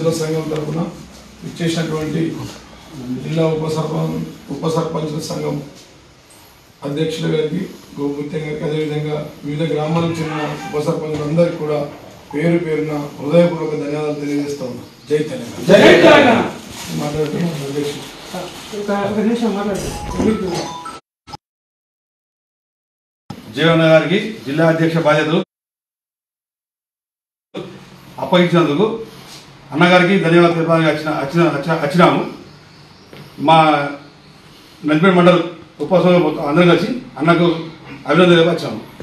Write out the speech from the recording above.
సర్పంచుల సంఘం తరఫున ఇచ్చేసినటువంటి జిల్లా ఉప సర్పంచ్ ఉప సర్పంచుల సంఘం అధ్యక్షుల గారికి గోముత్యం గారికి అదేవిధంగా వివిధ గ్రామాలకు చెందిన ఉప సర్పంచులందరికీ కూడా పేరు పేరున హృదయపూర్వక ధన్యవాదాలు తెలియజేస్తా ఉన్నా జై తెలంగాణ జై తెలంగాణ మాట్లాడుతున్నాం అధ్యక్షుడు ఒక ఒక నిమిషం మాట్లాడు జీవన గారికి జిల్లా అధ్యక్ష బాధ్యతలు అప్పగించినందుకు అన్నగారికి ధన్యవాదాలు తెలపడానికి వచ్చిన వచ్చిన వచ్చి- వచ్చినాము మా నల్పేట మండల్ ఉప అందరం కలిసి అన్నకు అభినందన వచ్చాము